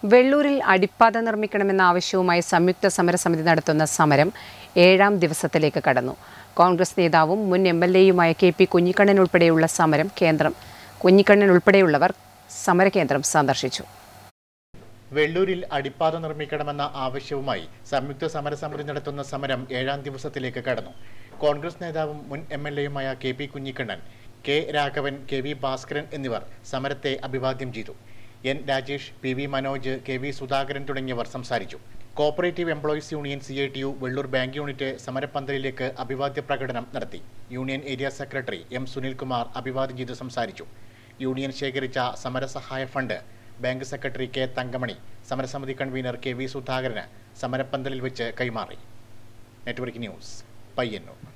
വെള്ളൂരിൽ അടിപ്പാത നിർമ്മിക്കണമെന്ന ആവശ്യവുമായി സംയുക്ത സമരസമിതി നടത്തുന്ന സമരം ഏഴാം ദിവസത്തിലേക്ക് കടന്നു കോൺഗ്രസ് നേതാവും മുൻ എം എൽ എയുമായ കെ പി കുഞ്ഞിക്കണ്ണൻ ഉൾപ്പെടെയുള്ള സമരം കേന്ദ്രം കുഞ്ഞിക്കണ്ണൻ ഉൾപ്പെടെയുള്ളവർ സമരകേന്ദ്രം സന്ദർശിച്ചു വെള്ളൂരിൽ അടിപ്പാത നിർമ്മിക്കണമെന്ന ആവശ്യവുമായി സംയുക്ത സമരസമിതി നടത്തുന്ന സമരം ഏഴാം ദിവസത്തിലേക്ക് കടന്നു കോൺഗ്രസ് നേതാവും മുൻ എം എൽ എയുമായ K P Kunhikannan K Raghavan K V Bhaskaran എന്നിവർ സമരത്തെ അഭിവാദ്യം ചെയ്തു N Rajesh P V Manoj K V Sudhakaran തുടങ്ങിയവർ സംസാരിച്ചു cooperative employees union C I T U Vellur bank unit സമരപ്പന്തലിലേക്ക് അഭിവാദ്യ പ്രകടനം നടത്തി union area secretary M Sunilkumar അഭിവാദ്യം ചെയ്ത് സംസാരിച്ചു യൂണിയൻ ശേഖരിച്ച സമരസഹായ fund bank secretary K Thankamani സമരസമിതി കൺവീനർ കെ വി സുധാകരന് സമരപ്പന്തലിൽ വെച്ച് കൈമാറി നെറ്റ്വർക്ക് ന്യൂസ് പയ്യന്നൂർ